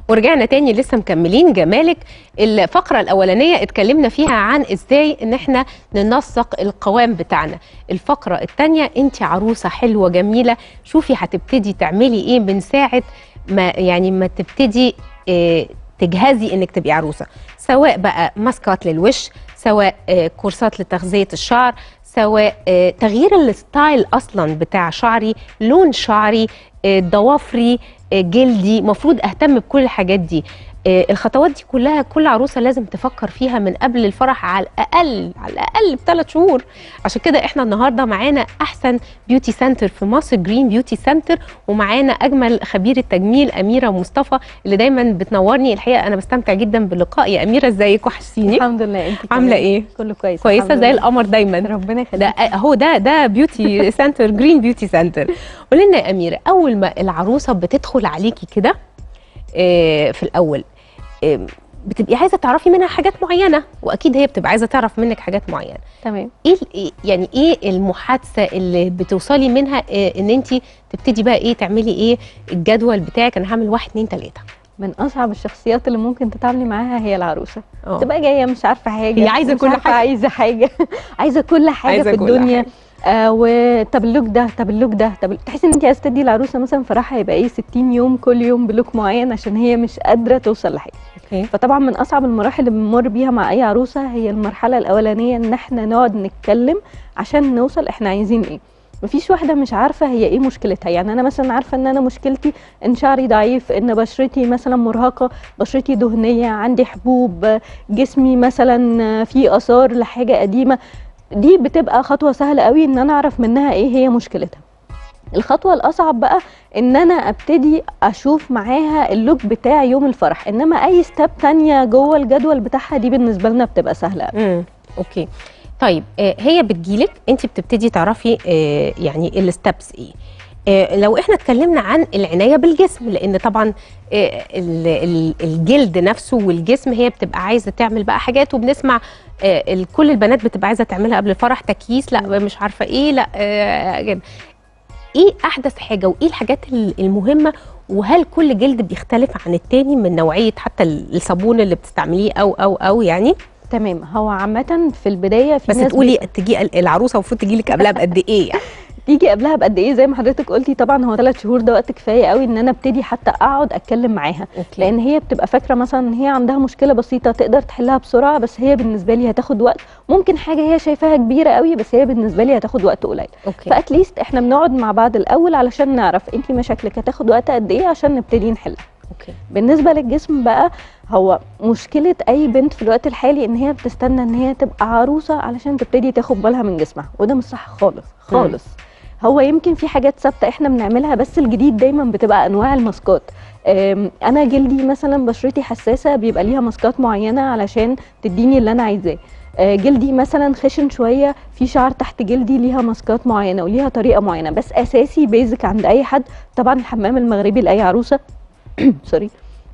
ورجعنا تاني لسه مكملين جمالك الفقرة الأولانية اتكلمنا فيها عن ازاي ان احنا ننسق القوام بتاعنا الفقرة التانية انت عروسة حلوة جميلة شوفي هتبتدي تعملي ايه من ساعة ما يعني ما تبتدي اه تجهزي انك تبقي عروسة سواء بقى ماسكات للوش سواء اه كورسات لتغذية الشعر سواء اه تغيير الستايل اصلا بتاع شعري لون شعري اه ضوافري جلدي مفروض اهتم بكل الحاجات دي الخطوات دي كلها كل عروسه لازم تفكر فيها من قبل الفرح على الاقل على الاقل بثلاث شهور عشان كده احنا النهارده معانا احسن بيوتي سنتر في مصر جرين بيوتي سنتر ومعانا اجمل خبير التجميل اميره مصطفى اللي دايما بتنورني الحقيقه انا بستمتع جدا باللقاء يا اميره ازيك وحشتيني الحمد لله انت عامله ايه كله كويس كويسه زي القمر دايما ربنا يخليك ده اهو ده ده بيوتي سنتر جرين بيوتي سنتر قولي لنا يا اميره اول ما العروسه بتدخل عليكي كده في الاول بتبقي عايزه تعرفي منها حاجات معينه واكيد هي بتبقى عايزه تعرف منك حاجات معينه تمام ايه يعني ايه المحادثه اللي بتوصلي منها إيه ان انت تبتدي بقى ايه تعملي ايه الجدول بتاعك انا هعمل واحد اتنين تلاته من اصعب الشخصيات اللي ممكن تتعاملي معاها هي العروسه أوه. تبقى جايه مش عارفه حاجه هي عايزه كل حاجه عايزه حاجه عايزه كل حاجه عايزة في كل الدنيا حاجة. آه وطب اللوك ده طب اللوك ده طب تحسي ان انت عايزه تدي العروسه مثلا فرحها يبقى ايه 60 يوم كل يوم بلوك معين عشان هي مش قادره توصل لحاجه أوكي. فطبعا من اصعب المراحل اللي بنمر بيها مع اي عروسه هي المرحله الاولانيه ان احنا نقعد نتكلم عشان نوصل احنا عايزين ايه مفيش واحده مش عارفه هي ايه مشكلتها يعني انا مثلا عارفه ان انا مشكلتي ان شعري ضعيف ان بشرتي مثلا مرهقه بشرتي دهنيه عندي حبوب جسمي مثلا في اثار لحاجه قديمه دي بتبقى خطوه سهله قوي ان انا اعرف منها ايه هي مشكلتها الخطوه الاصعب بقى ان انا ابتدي اشوف معاها اللوك بتاع يوم الفرح انما اي ستيب تانية جوه الجدول بتاعها دي بالنسبه لنا بتبقى سهله امم اوكي طيب آه هي بتجيلك انت بتبتدي تعرفي آه يعني الستبس ايه آه لو احنا اتكلمنا عن العنايه بالجسم لان طبعا آه الجلد نفسه والجسم هي بتبقى عايزه تعمل بقى حاجات وبنسمع آه كل البنات بتبقى عايزه تعملها قبل الفرح تكييس لا مش عارفه ايه لا آه ايه احدث حاجه وايه الحاجات المهمه وهل كل جلد بيختلف عن التاني من نوعيه حتى الصابون اللي بتستعمليه او او او يعني تمام هو عامه في البدايه في بس ناس تقولي تجي العروسه المفروض تجي لك قبلها بقد ايه يعني تيجي قبلها بقد ايه زي ما حضرتك قلتي طبعا هو ثلاث شهور ده وقت كفايه قوي ان انا ابتدي حتى اقعد اتكلم معاها أوكي. لان هي بتبقى فاكره مثلا ان هي عندها مشكله بسيطه تقدر تحلها بسرعه بس هي بالنسبه لي هتاخد وقت ممكن حاجه هي شايفاها كبيره قوي بس هي بالنسبه لي هتاخد وقت قليل اوكي فاتليست احنا بنقعد مع بعض الاول علشان نعرف انت مشاكلك هتاخد وقت قد ايه عشان نبتدي نحلها اوكي بالنسبه للجسم بقى هو مشكله اي بنت في الوقت الحالي ان هي بتستنى ان هي تبقى عروسه علشان تبتدي تاخد بالها من جسمها وده مش صح خالص خالص هو يمكن في حاجات ثابته احنا بنعملها بس الجديد دايما بتبقى انواع الماسكات انا جلدي مثلا بشرتي حساسه بيبقى ليها ماسكات معينه علشان تديني اللي انا عايزاه جلدي مثلا خشن شويه في شعر تحت جلدي ليها ماسكات معينه وليها طريقه معينه بس اساسي بيزك عند اي حد طبعا الحمام المغربي لاي عروسه سوري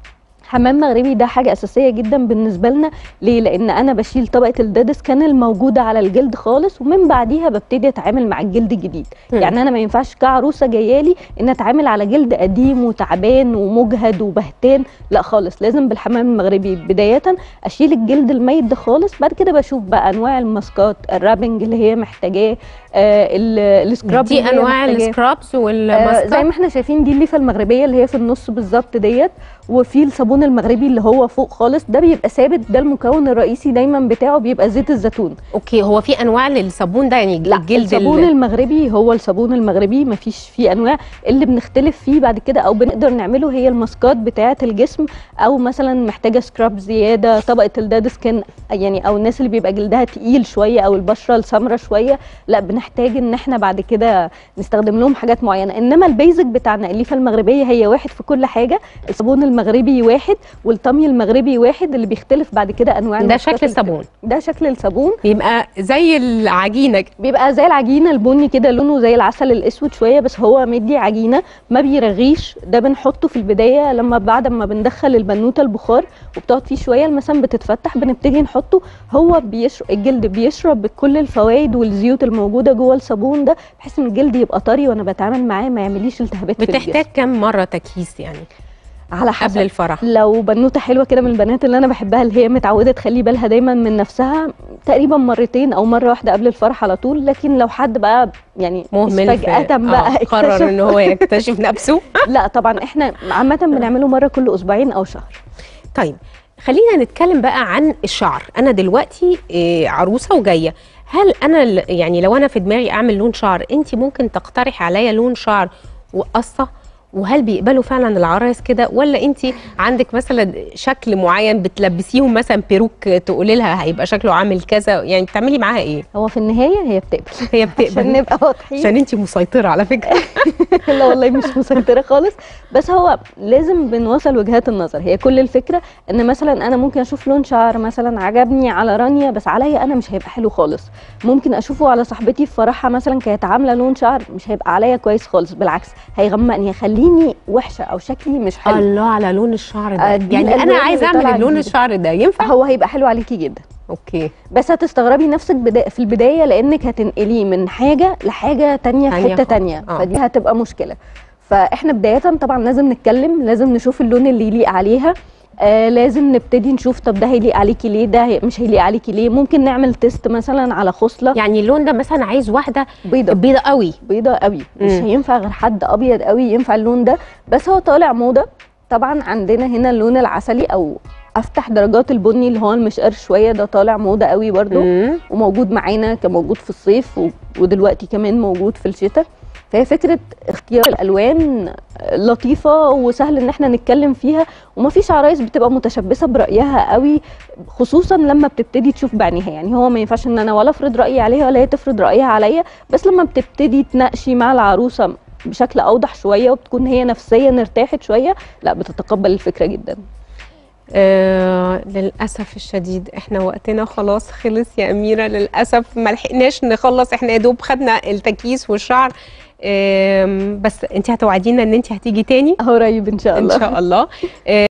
حمام مغربي ده حاجه اساسيه جدا بالنسبه لنا ليه لان انا بشيل طبقه الديد سكان الموجوده على الجلد خالص ومن بعديها ببتدي اتعامل مع الجلد الجديد م. يعني انا ما ينفعش كعروسه جايه لي ان اتعامل على جلد قديم وتعبان ومجهد وبهتان لا خالص لازم بالحمام المغربي بدايه اشيل الجلد الميت ده خالص بعد كده بشوف بقى انواع الماسكات الرابنج اللي هي محتاجاه آه السكراب دي انواع السكرابس والماسكات آه زي ما احنا شايفين دي الليفه المغربيه اللي هي في النص بالظبط ديت وفي الصابون المغربي اللي هو فوق خالص ده بيبقى ثابت ده المكون الرئيسي دايما بتاعه بيبقى زيت الزيتون اوكي هو في انواع للصابون ده يعني لا الجلد الصابون المغربي هو الصابون المغربي مفيش فيه انواع اللي بنختلف فيه بعد كده او بنقدر نعمله هي الماسكات بتاعه الجسم او مثلا محتاجه سكراب زياده طبقه الداد سكين يعني او الناس اللي بيبقى جلدها تقيل شويه او البشره السمراء شويه لا بنحتاج ان احنا بعد كده نستخدم لهم حاجات معينه انما البيزك بتاعنا الليفه المغربيه هي واحد في كل حاجه الصابون المغربي واحد والطمي المغربي واحد اللي بيختلف بعد كده انواع ده شكل الصابون ده شكل الصابون بيبقى زي العجينه بيبقى زي العجينه البني كده لونه زي العسل الاسود شويه بس هو مدي عجينه ما بيرغيش ده بنحطه في البدايه لما بعد ما بندخل البنوته البخار وبتقعد فيه شويه المسام بتتفتح بنبتدي نحطه هو بيشرب الجلد بيشرب بكل الفوائد والزيوت الموجوده جوه الصابون ده بحيث ان الجلد يبقى طري وانا بتعامل معاه ما يعمليش التهابات في الجسم بتحتاج كم مره تكييس يعني على حسب قبل الفرح لو بنوته حلوه كده من البنات اللي انا بحبها اللي هي متعوده تخلي بالها دايما من نفسها تقريبا مرتين او مره واحده قبل الفرح على طول لكن لو حد بقى يعني مهمل في- فجاه بقى آه، قرر اكتشف ان هو يكتشف نفسه لا طبعا احنا عامه بنعمله مره كل اسبوعين او شهر طيب خلينا نتكلم بقى عن الشعر انا دلوقتي آه، عروسه وجايه هل انا ال- يعني لو انا في دماغي اعمل لون شعر انت ممكن تقترح عليا لون شعر وقصه وهل بيقبلوا فعلا العرايس كده ولا انت عندك مثلا شكل معين بتلبسيهم مثلا بيروك تقولي لها هيبقى شكله عامل كذا يعني بتعملي معاها ايه هو في النهايه هي بتقبل هي عشان بتقبل نبقى واضحين عشان انت مسيطره على فكره لا والله مش مسيطره خالص بس هو لازم بنوصل وجهات النظر هي كل الفكره ان مثلا انا ممكن اشوف لون شعر مثلا عجبني على رانيا بس عليا انا مش هيبقى حلو خالص ممكن اشوفه على صاحبتي في فرحها مثلا كانت عامله لون شعر مش هيبقى عليا كويس خالص بالعكس هيغمقني يخليني وحشه او شكلي مش حلو الله على لون الشعر ده آه، دي يعني انا الألوان عايزه اللي اعمل طالعة اللون جديدة. الشعر ده ينفع هو هيبقى حلو عليكي جدا اوكي بس هتستغربي نفسك بدا في البدايه لانك هتنقليه من حاجه لحاجه تانية في تانية حته خالص. تانية آه. فدي هتبقى مشكله فاحنا بدايه طبعا لازم نتكلم لازم نشوف اللون اللي يليق عليها آه لازم نبتدي نشوف طب ده هيليق عليكي ليه ده هي- مش هيليق عليكي ليه ممكن نعمل تيست مثلا على خصله يعني اللون ده مثلا عايز واحده بيضه بيضه قوي بيضه قوي مش مم. هينفع غير حد ابيض قوي ينفع اللون ده بس هو طالع موضه طبعا عندنا هنا اللون العسلي او افتح درجات البني اللي هو المشقر شويه ده طالع موضه قوي برضو مم. وموجود معانا كان موجود في الصيف و- ودلوقتي كمان موجود في الشتاء فهي فكره اختيار الالوان لطيفه وسهل ان احنا نتكلم فيها ومفيش عرايس بتبقى متشبثه برايها قوي خصوصا لما بتبتدي تشوف بعينيها يعني هو ما ينفعش ان انا ولا افرض رايي عليها ولا هي تفرض رايها عليا بس لما بتبتدي تناقشي مع العروسه بشكل اوضح شويه وبتكون هي نفسيا ارتاحت شويه لا بتتقبل الفكره جدا آه للاسف الشديد احنا وقتنا خلاص خلص يا اميره للاسف ما لحقناش نخلص احنا يا دوب خدنا التكييس والشعر آم، بس انت هتوعدينا ان انت هتيجي تاني قريب ان شاء الله ان شاء الله